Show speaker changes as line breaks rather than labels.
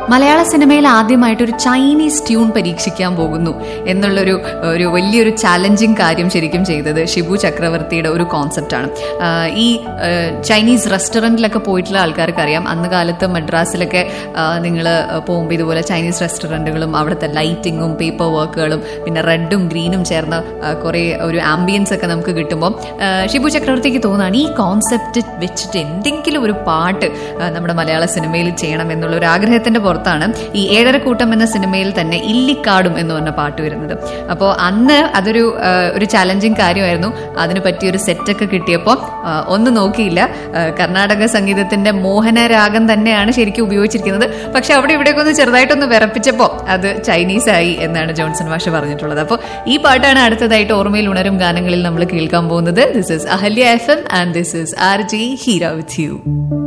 മലയാള സിനിമയിൽ ആദ്യമായിട്ട് ഒരു ചൈനീസ് ട്യൂൺ പരീക്ഷിക്കാൻ പോകുന്നു എന്നുള്ളൊരു ഒരു വലിയൊരു ചാലഞ്ചിങ് കാര്യം ശരിക്കും ചെയ്തത് ഷിബു ചക്രവർത്തിയുടെ ഒരു കോൺസെപ്റ്റാണ് ഈ ആ, ചൈനീസ് റെസ്റ്റോറൻറ്റിലൊക്കെ പോയിട്ടുള്ള ആൾക്കാർക്ക് അറിയാം അന്ന് കാലത്ത് മദ്രാസിലൊക്കെ നിങ്ങൾ പോകുമ്പോൾ ഇതുപോലെ ചൈനീസ് റെസ്റ്റോറൻറ്റുകളും അവിടുത്തെ ലൈറ്റിങ്ങും പേപ്പർ വർക്കുകളും പിന്നെ റെഡും ഗ്രീനും ചേർന്ന ആ, കുറേ ഒരു ആംബിയൻസ് ഒക്കെ നമുക്ക് കിട്ടുമ്പോൾ ആ, ഷിബു ചക്രവർത്തിക്ക് തോന്നുകയാണ് ഈ കോൺസെപ്റ്റ് വെച്ചിട്ട് എന്തെങ്കിലും ഒരു പാട്ട് ആ, നമ്മുടെ മലയാള സിനിമയിൽ ചെയ്യണം എന്നുള്ള ഒരു ആഗ്രഹത്തിന്റെ പുറത്താണ് ഈ ഏഴരക്കൂട്ടം എന്ന സിനിമയിൽ തന്നെ ഇല്ലിക്കാടും എന്ന് പറഞ്ഞ പാട്ട് വരുന്നത് അപ്പോൾ അന്ന് അതൊരു ആ, ഒരു ചാലഞ്ചിങ് കാര്യമായിരുന്നു അതിന് പറ്റിയൊരു സെറ്റൊക്കെ കിട്ടിയപ്പോൾ ആ, ഒന്നും നോക്കിയില്ല ആ, കർണാടക സംഗീതത്തിന്റെ മോഹനരാഗം തന്നെയാണ് ശരിക്കും ഉപയോഗിച്ചിരിക്കുന്നത് പക്ഷെ അവിടെ ഇവിടെയൊക്കെ ഒന്ന് ചെറുതായിട്ടൊന്ന് വിറപ്പിച്ചപ്പോൾ അത് ചൈനീസ് ആയി എന്നാണ് ജോൺസൺ മാഷ് പറഞ്ഞിട്ടുള്ളത് അപ്പോൾ ഈ പാട്ടാണ് അടുത്തതായിട്ട് ഓർമ്മയിൽ ഉണരും ഗാനങ്ങളിൽ നമ്മൾ കേൾക്കാൻ പോകുന്നത് this is Ahalya FM and ആൻഡ് is RJ Heera with you വിത്ത് യു